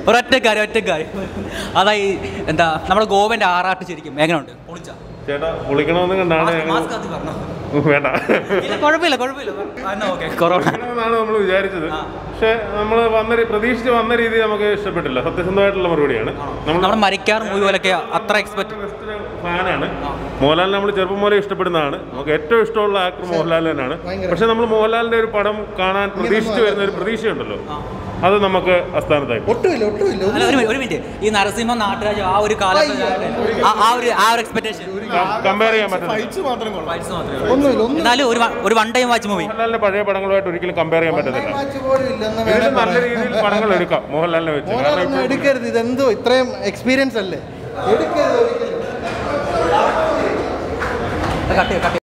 ഒരൊറ്റ കാര്യം ഒറ്റ കാര്യം അതായി എന്താ നമ്മുടെ ഗോവന്റെ ആറാട്ട് ശരിക്കും എങ്ങനെയുണ്ട് പൊളിച്ച ചേട്ടാ പൊളിക്കണമെന്ന് കണ്ടാണ് ഞങ്ങൾ മാസ്ക് അത് പറഞ്ഞോ വേണ്ട ഇല്ല കുഴപ്പമില്ല കുഴപ്പമില്ല ആ, എന്നാ ഓക്കെ കൊറോണ പൊളിക്കണമെന്നാണ് നമ്മൾ വിചാരിച്ചത് പക്ഷെ നമ്മൾ വന്ന രീ- പ്രതീക്ഷിച്ച് വന്ന രീതി നമുക്ക് ഇഷ്ടപ്പെട്ടില്ല സത്യസന്ധമായിട്ടുള്ള മറുപടിയാണ് നമ്മൾ നമ്മുടെ മരിക്കാർ മൂവി പോലൊക്കെ അത്ര എക്സ്പെക്ട് ബെസ്റ്റ് ഫാനാണ് മോഹൻലാലിനെ നമ്മൾ ചെറുപ്പം മുതലേ ഇഷ്ടപ്പെടുന്നതാണ് നമുക്ക് ഏറ്റവും ഇഷ്ടമുള്ള ആക്ടർ മോഹൻലാൽ തന്നെയാണ് പക്ഷെ നമ്മൾ മോഹൻലാലിന്റെ ഒരു പടം കാണാൻ പ്രതീക്ഷിച്ച് വരുന്ന ഒരു പ്രതീക്ഷയുണ്ടല്ലോ അത് നമുക്ക് അസ്ഥാനത്തായി ഒട്ടുമില്ല ഒട്ടുമില്ല അല്ല ഒരു മിനിറ്റ് ഒരു മിനിറ്റ് ഈ നരസിംഹ നാട്ടുരാജ് ആ ഒരു കാലത്ത് ആ- ആ ഒരു ആ ഒരു എക്സ്പെക്ടേഷൻ കമ്പയർ ചെയ്യാൻ പറ്റുന്നത് ഫൈറ്റ്സ് മാത്രം കൊള്ളാം മാത്രമേ ഒന്നുമില്ല ഒന്നും എന്നാലും ഒരു വ- ഒരു വൺ ടൈം വാച്ച് മൂവി മോഹൻലാലിന്റെ പഴയ പടങ്ങളുമായിട്ട് ഒരിക്കലും കമ്പയർ ചെയ്യാൻ പറ്റത്തില്ല മാച്ച് പോലും ഇല്ലെന്ന് ഇതിൽ വേണം നല്ല രീതിയിൽ പടങ്ങൾ എടുക്കാം മോഹൻലാലിനെ വെച്ച് കാരണം മോഹൻലാലൊന്നും എടുക്കരുത് ഇതെന്തോ ഇത്രയും എക്സ്പീരിയൻസ് അല്ലേ എടുക്കരുത് ഒരിക്കലും കട്ട് കട്ട്